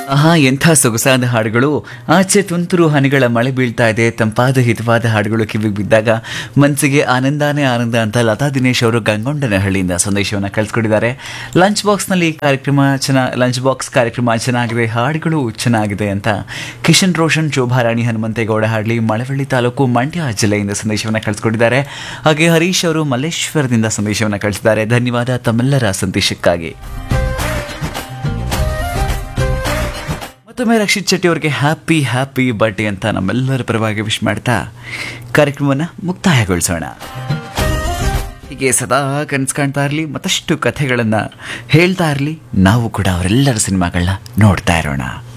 ಆಹಾ ಎಂಥ ಸೊಗಸಾದ ಹಾಡುಗಳು ಆಚೆ ತುಂತುರು ಹನಿಗಳ ಮಳೆ ಬೀಳ್ತಾ ಇದೆ ತಂಪಾದ ಹಿತವಾದ ಹಾಡುಗಳು ಕಿವಿಗೆ ಬಿದ್ದಾಗ ಮನಸ್ಸಿಗೆ ಆನಂದಾನೇ ಆನಂದ ಅಂತ ಲತಾ ದಿನೇಶ್ ಅವರು ಗಂಗೊಂಡನಹಳ್ಳಿಯಿಂದ ಸಂದೇಶವನ್ನು ಕಳಿಸ್ಕೊಟ್ಟಿದ್ದಾರೆ ಲಂಚ್ ಬಾಕ್ಸ್ನಲ್ಲಿ ಈ ಕಾರ್ಯಕ್ರಮ ಚೆನ್ನಾಗಿ ಲಂಚ್ ಬಾಕ್ಸ್ ಕಾರ್ಯಕ್ರಮ ಚೆನ್ನಾಗಿದೆ ಹಾಡುಗಳು ಚೆನ್ನಾಗಿದೆ ಅಂತ ಕಿಶನ್ ರೋಷನ್ ಶೋಭಾರಾಣಿ ಹನುಮಂತೇಗೌಡ ಹಾಡ್ಲಿ ಮಳವಳ್ಳಿ ತಾಲೂಕು ಮಂಡ್ಯ ಜಿಲ್ಲೆಯಿಂದ ಸಂದೇಶವನ್ನು ಕಳಿಸ್ಕೊಟ್ಟಿದ್ದಾರೆ ಹಾಗೆ ಹರೀಶ್ ಅವರು ಮಲ್ಲೇಶ್ವರದಿಂದ ಸಂದೇಶವನ್ನು ಕಳಿಸಿದ್ದಾರೆ ಧನ್ಯವಾದ ತಮ್ಮೆಲ್ಲರ ಸಂದೇಶಕ್ಕಾಗಿ ಮತ್ತೊಮ್ಮೆ ರಕ್ಷಿತ್ ಶೆಟ್ಟಿ ಅವರಿಗೆ ಹ್ಯಾಪಿ ಹ್ಯಾಪಿ ಬರ್ಡೇ ಅಂತ ನಮ್ಮೆಲ್ಲರ ಪರವಾಗಿ ವಿಶ್ ಮಾಡ್ತಾ ಕಾರ್ಯಕ್ರಮವನ್ನು ಮುಕ್ತಾಯಗೊಳಿಸೋಣ ಹೀಗೆ ಸದಾ ಕನಸು ಕಾಣ್ತಾ ಇರಲಿ ಮತ್ತಷ್ಟು ಕಥೆಗಳನ್ನು ಹೇಳ್ತಾ ಇರಲಿ ನಾವು ಕೂಡ ಅವರೆಲ್ಲರ ಸಿನಿಮಾಗಳನ್ನ ನೋಡ್ತಾ ಇರೋಣ